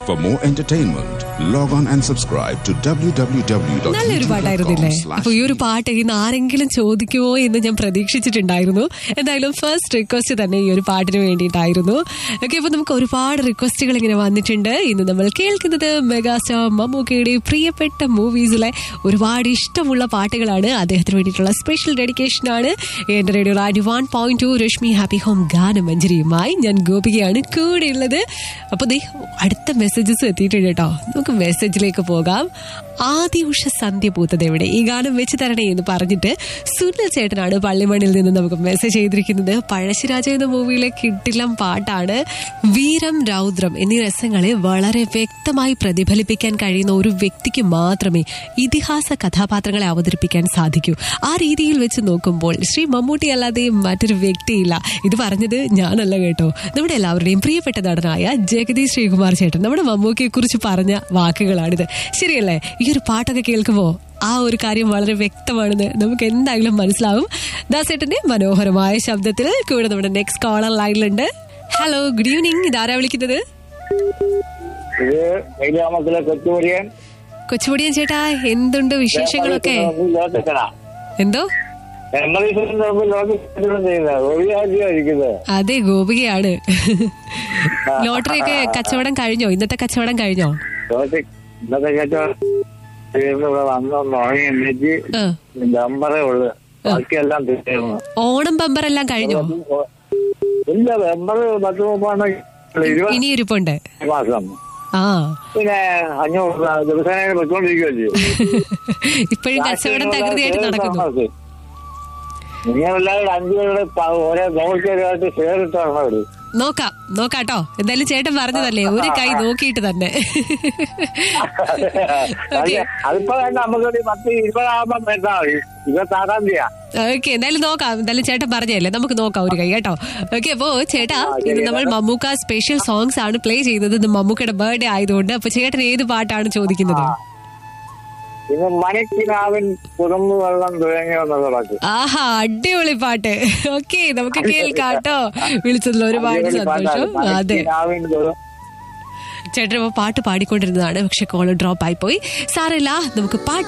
For more entertainment, log on and subscribe to നല്ലൊരു പാട്ടായിരുന്നില്ലേ അപ്പൊ ഈ ഒരു www.youtube.com പാട്ട് ഇന്ന് ആരെങ്കിലും ചോദിക്കുമോ എന്ന് ഞാൻ പ്രതീക്ഷിച്ചിട്ടുണ്ടായിരുന്നു എന്തായാലും ഫസ്റ്റ് റിക്വസ്റ്റ് തന്നെ ഈ ഒരു പാട്ടിന് വേണ്ടിയിട്ടായിരുന്നു ഓക്കെ അപ്പൊ നമുക്ക് ഒരുപാട് റിക്വസ്റ്റുകൾ ഇങ്ങനെ വന്നിട്ടുണ്ട് ഇന്ന് നമ്മൾ കേൾക്കുന്നത് മെഗാസ്റ്റാർ മമ്മൂക്കയുടെ പ്രിയപ്പെട്ട മൂവീസിലെ ഒരുപാട് ഇഷ്ടമുള്ള പാട്ടുകളാണ് അദ്ദേഹത്തിന് വേണ്ടിയിട്ടുള്ള സ്പെഷ്യൽ ഡെഡിക്കേഷൻ ആണ് എന്റെ റേഡിയോ റാഡി one point two Rashmi happy home ഗാനമഞ്ജരിയുമായി ഞാൻ ഗോപികയാണ് കൂടെ ഉള്ളത് അപ്പൊ ദേ അടുത്ത മെസ്സേജസ് എത്തിയിട്ടുണ്ട് കേട്ടോ നമുക്ക് മെസ്സേജിലേക്ക് പോകാം ആദ്യ ഉഷ സന്ധ്യ പൂത്തത് എവിടെ ഈ ഗാനം വെച്ച് തരണേ എന്ന് പറഞ്ഞിട്ട് സുനിൽ ചേട്ടനാണ് പള്ളിമണിൽ നിന്ന് നമുക്ക് മെസ്സേജ് ചെയ്തിരിക്കുന്നത് പഴശ്ശിരാജ എന്ന മൂവിയിലെ കിട്ടിലം പാട്ടാണ് വീരം രൗദ്രം എന്നീ രസങ്ങളെ വളരെ വ്യക്തമായി പ്രതിഫലിപ്പിക്കാൻ കഴിയുന്ന ഒരു വ്യക്തിക്ക് മാത്രമേ ഇതിഹാസ കഥാപാത്രങ്ങളെ അവതരിപ്പിക്കാൻ സാധിക്കൂ ആ രീതിയിൽ വെച്ച് നോക്കുമ്പോൾ ശ്രീ മമ്മൂട്ടി അല്ലാതെ മറ്റൊരു വ്യക്തിയില്ല ഇത് പറഞ്ഞത് ഞാനല്ല കേട്ടോ നമ്മുടെ എല്ലാവരുടെയും പ്രിയപ്പെട്ട നടനായ ജഗതി ശ്രീകുമാർ ചേട്ടൻ നമ്മുടെ മമ്മൂക്കയെ കുറിച്ച് പറഞ്ഞ വാക്കുകളാണിത് ശരിയല്ലേ ഈ ഒരു പാട്ടൊക്കെ കേൾക്കുമ്പോൾ ആ ഒരു കാര്യം വളരെ വ്യക്തമാണെന്ന് നമുക്ക് എന്തായാലും മനസ്സിലാവും ദാസേട്ടന്റെ മനോഹരമായ ശബ്ദത്തിൽ കൂടെ നമ്മുടെ നെക്സ്റ്റ് കോളർ ലൈനിലുണ്ട് ഹലോ ഗുഡ് ഈവനിങ് ഇതാരാ വിളിക്കുന്നത് ഇത് കൈലാമത്തിലെ കൊച്ചുപൊടിയൻ കൊച്ചുപൊടിയൻ ചേട്ടാ എന്തുണ്ട് വിശേഷങ്ങളൊക്കെ ലോകത്തെക്കട എന്തോ എൺപത് ലോകം ചെയ്യുന്നത് ഒഴിവാക്കിയായിരിക്കുന്നത് അതെ ഗോപികയാണ് ലോട്ടറി ഒക്കെ കച്ചവടം കഴിഞ്ഞോ ഇന്നത്തെ കച്ചവടം കഴിഞ്ഞോ ലോകത്ത് ഇന്നത്തെ കച്ചവടം തീർന്ന് ഇവിടെ വന്നൊന്ന് ഉറങ്ങി എണ്ണിച്ച് ആ. നമ്പറേ ഉള്ളു ബാക്കിയെല്ലാം തീർന്നു ഓണം ബമ്പർ എല്ലാം കഴിഞ്ഞോ ഇല്ല നമ്പർ പത്ത് മുപ്പാണ് ഇരുപത് ഇനി ഇരിപ്പുണ്ട് മാസം ആ പിന്നെ അഞ്ഞൂറ് ദിവസേന വെച്ചോണ്ടിരിക്കുകയല്ലേ ഇപ്പോഴും കച്ചവടം തകൃതിയായിട്ട് നടക്കുന്നു നിങ്ങളെല്ലാവരും അഞ്ചു പേരുടെ പ- ഓരോ നോക്കിയതായിട്ട് ഷെയർ ഇട്ടാണ് അവര് നോക്കാം നോക്കാട്ടോ എന്തായാലും ചേട്ടൻ പറഞ്ഞതല്ലേ ഒരു കൈ നോക്കിയിട്ട് തന്നെ അത് അതിപ്പോ തന്നെ നമുക്ക് ഒരു പത്ത് ഇരുപതാകുമ്പോ വേണ്ടാ മതി ഇരുപത്താറാം തീയതിയാ ഓക്കെ എന്തായാലും നോക്കാം എന്തായാലും ചേട്ടൻ പറഞ്ഞല്ലേ നമുക്ക് നോക്കാം ഒരു കൈ കേട്ടോ ഓക്കെ അപ്പോ ചേട്ടാ ഇന്ന് നമ്മൾ മമ്മൂക്ക സ്പെഷ്യൽ സോങ്സ് ആണ് പ്ലേ ചെയ്യുന്നത് ഇന്ന് മമ്മൂക്കയുടെ ബർത്ത്ഡേ ആയതുകൊണ്ട് അപ്പൊ ചേട്ടൻ ഏത് പാട്ടാണ് ചോദിക്കുന്നത് പിന്നെ മണിക്കിനാവിൻ കുറുമ്പ് വെള്ളം തുടങ്ങിയ തുടക്ക് ആഹാ അടിപൊളി പാട്ട് ഓക്കെ നമുക്ക് കേൾക്കാം കേട്ടോ വിളിച്ചതിൽ ഒരുപാട് സന്തോഷം അതെ മണിക്കിനാവിൻ കുറുമ്പ് ചേട്ടൻ ഇപ്പൊ പാട്ട് പാടിക്കൊണ്ടിരുന്നതാണ് പക്ഷെ കോള് ഡ്രോപ്പ് ആയി പോയി സാരമില്ല നമുക്ക് പാട്ട്